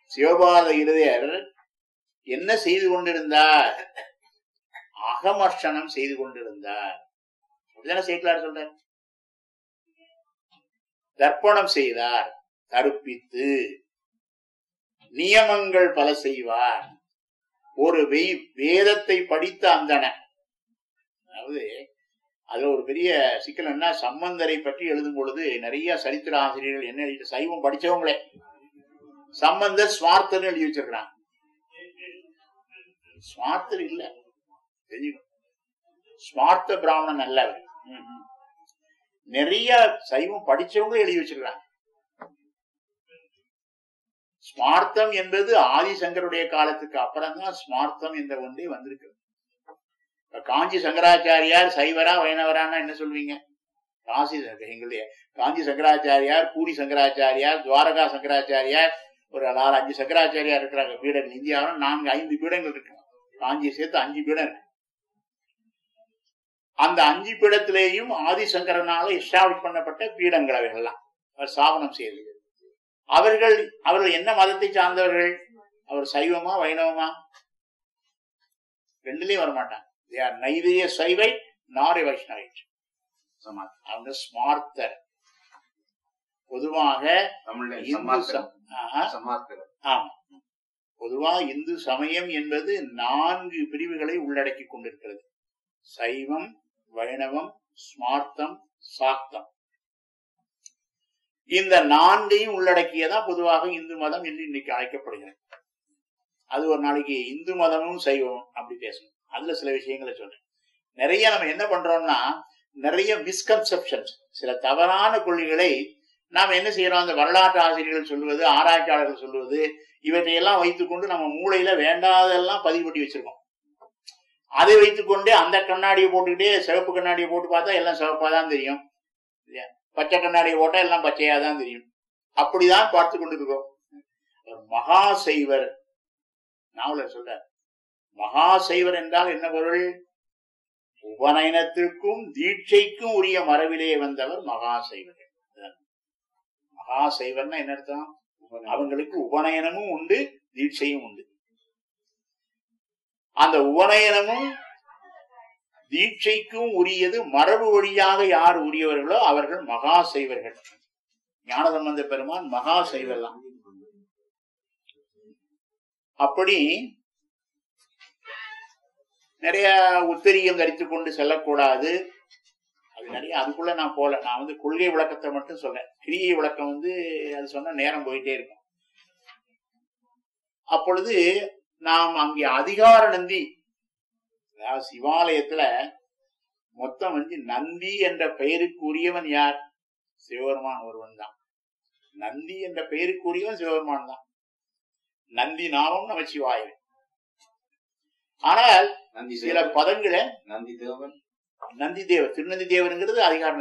சிவபாத இருதயர் என்ன செய்து கொண்டிருந்தார் அகமர்ஷனம் செய்து கொண்டிருந்தார் அப்படிதானே சேக்கலார் சொல்றார் தர்ப்பணம் செய்தார் தருப்பித்து நியமங்கள் பல செய்வார் ஒரு வெய்- வேதத்தை படித்த அந்தணன் அதாவது அது ஒரு பெரிய சிக்கல் என்ன சம்பந்தரை பற்றி எழுதும் பொழுது நிறைய சரித்திர ஆசிரியர்கள் என்ன எழுதி சைவம் படிச்சவங்களே சம்பந்தர் ஸ்வார்த்தர் எழுதி வச்சிருக்கிறாங்க ஸ்வார்த்தர் இல்ல தெரியும் ஸ்வார்த்த பிராமணன் அல்ல அவர். ம், ம். நிறைய சைவம் படிச்சவங்க எழுதி வச்சிருக்கிறாங்க ஸ்மார்த்தம் என்பது ஆதிசங்கருடைய காலத்துக்கு அப்புறம் தான் ஸ்மார்த்தம் என்ற ஒன்றே வந்திருக்கு இப்ப காஞ்சி சங்கராச்சாரியார் சைவரா வைணவரான்னா என்ன சொல்வீங்க காசி சங்க- எங்களுடைய காஞ்சி சங்கராச்சாரியார் பூரி சங்கராச்சாரியார் துவாரகா சங்கராச்சாரியார் ஒரு நாலு அஞ்சு சங்கராச்சாரியார் இருக்கிறாங்க பீடங்கள் இந்தியாவில் நான்கு ஐந்து பீடங்கள் இருக்கு காஞ்சியை சேர்த்து அஞ்சு பீடம் இருக்கு அந்த அஞ்சு பீடத்திலேயும் ஆதிசங்கரனால எஸ்டாப்ளிஷ் பண்ணப்பட்ட பீடங்கள் அவைகள்லாம் அவர் ஸ்தாபனம் செய்தது அவர்கள் அவர்கள் என்ன மதத்தை சார்ந்தவர்கள் அவர் சைவமா வைணவமா ரெண்டுலயும் வரமாட்டாங்க They are neither a சைவை நார் a வைஷ்ணவைட் சமாத் அவங்க ஸ்மார்த்தர் பொதுவாக தமிழ்ல இந்து சமாத்திரம் சம்- ஆஹா, சமாத்திரம் ஆமா பொதுவா இந்து சமயம் என்பது நான்கு பிரிவுகளை உள்ளடக்கி கொண்டிருக்கிறது சைவம் வைணவம் ஸ்மார்த்தம் சாக்தம் இந்த நான்கையும் உள்ளடக்கியதான் பொதுவாக இந்து மதம் என்று இன்னைக்கு அழைக்கப்படுகிறது அது ஒரு நாளைக்கு இந்து மதமும் சைவம் அப்படி பேசணும் அதுல சில விஷயங்களை சொல்றேன் நிறைய நம்ம என்ன பண்றோம்னா நிறைய மிஸ்கன்செப்ஷன்ஸ் சில தவறான கொள்கைகளை நாம் என்ன செய்யறோம் அந்த வரலாற்று ஆசிரியர்கள் சொல்லுவது ஆராய்ச்சியாளர்கள் சொல்லுவது இவற்றையெல்லாம் வைத்துக்கொண்டு நம்ம மூளையில வேண்டாதெல்லாம் பதிவு பண்ணி வச்சிருக்கோம் அதை வைத்துக்கொண்டே அந்த கண்ணாடியை போட்டுக்கிட்டே சிவப்பு கண்ணாடியை போட்டு பார்த்தா எல்லாம் சிவப்பா தான் தெரியும் இல்லையா? பச்சை கண்ணாடியை போட்டா எல்லாம் பச்சையா தான் தெரியும் அப்படிதான் பார்த்து கொண்டிருக்கிறோம் ஒரு மகா செய்வர் நாவலர் சொல்றார் மகா செய்வர் என்றால் என்ன பொருள் உபநயனத்திற்கும் தீட்சைக்கும் உரிய மரபிலே வந்தவர் மகா செய்வர் மகா செய்வர்னா என்ன அர்த்தம் அவங்களுக்கு உபநயனமும் உண்டு தீட்சையும் உண்டு அந்த உபநயனமும் தீட்சைக்கும் உரியது மரபு வழியாக யார் உரியவர்களோ அவர்கள் மகா செய்வர்கள் ஞானசம்பந்த பெருமான் மகா செய்வர் தான் அப்படி நிறைய உத்தரியம் தரித்துக் கொண்டு செல்லக்கூடாது அது நிறைய அதுக்குள்ள நான் போல நான் வந்து கொள்கை விளக்கத்தை மட்டும் சொல்றேன் கிரியை விளக்கம் வந்து அது சொன்ன நேரம் போயிட்டே இருக்கும் அப்பொழுது நாம் அங்கே அதிகார நந்தி அதாவது சிவாலயத்துல மொத்தம் வந்து நந்தி என்ற பெயருக்கு உரியவன் யார் சிவபெருமான் ஒருவன் தான் நந்தி என்ற பெயருக்கு உரியவன் சிவபெருமான் தான் நந்தி நாமம் நமச்சிவாயவன் ஆனால் நந்தி சில தேவன் பதங்களை நந்தி தேவன் நந்தி தேவர் திருநந்தி தேவருங்கிறது அதிகார